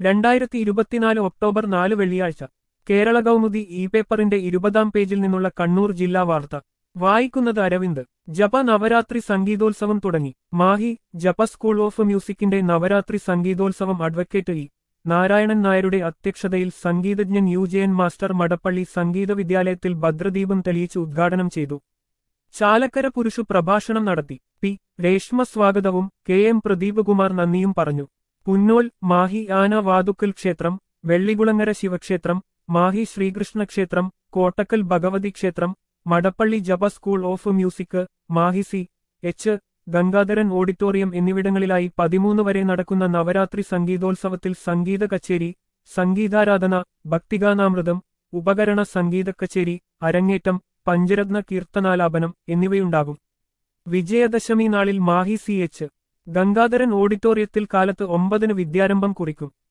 രണ്ടായിരത്തി ഇരുപത്തിനാല് ഒക്ടോബർ നാല് വെള്ളിയാഴ്ച കേരള കൗമുദി ഇ പേപ്പറിന്റെ ഇരുപതാം പേജിൽ നിന്നുള്ള കണ്ണൂർ ജില്ലാ വാർത്ത വായിക്കുന്നത് അരവിന്ദ് ജപ നവരാത്രി സംഗീതോത്സവം തുടങ്ങി മാഹി ജപ സ്കൂൾ ഓഫ് മ്യൂസിക്കിന്റെ നവരാത്രി സംഗീതോത്സവം അഡ്വക്കേറ്റ് ഇ നാരായണൻ നായരുടെ അധ്യക്ഷതയിൽ സംഗീതജ്ഞൻ യു ജയൻ മാസ്റ്റർ മടപ്പള്ളി സംഗീത വിദ്യാലയത്തിൽ ഭദ്രദീപം തെളിയിച്ച് ഉദ്ഘാടനം ചെയ്തു ചാലക്കര പുരുഷു പ്രഭാഷണം നടത്തി പി രേഷ്മ സ്വാഗതവും കെ എം പ്രദീപ് കുമാർ നന്ദിയും പറഞ്ഞു പുന്നോൽ മാഹി ആന വാതുക്കൽ ക്ഷേത്രം വെള്ളികുളങ്ങര ശിവക്ഷേത്രം മാഹി ശ്രീകൃഷ്ണ ക്ഷേത്രം കോട്ടക്കൽ ഭഗവതി ക്ഷേത്രം Madappalli Japa school of music Mahi C H Gangadharan auditorium എന്നിവിടങ്ങളിലായി പതിമൂന്ന് വരെ നടക്കുന്ന നവരാത്രി സംഗീതോത്സവത്തിൽ സംഗീത കച്ചേരി സംഗീതാരാധന ഭക്തിഗാനാമൃതം ഉപകരണ സംഗീത കച്ചേരി അരങ്ങേറ്റം പഞ്ചരത്ന കീർത്തനാലാപനം എന്നിവയുണ്ടാകും വിജയദശമി നാളിൽ മാഹി സി എച്ച് ഗംഗാധരൻ ഓഡിറ്റോറിയത്തിൽ കാലത്ത് ഒമ്പതിന് വിദ്യാരംഭം കുറിക്കും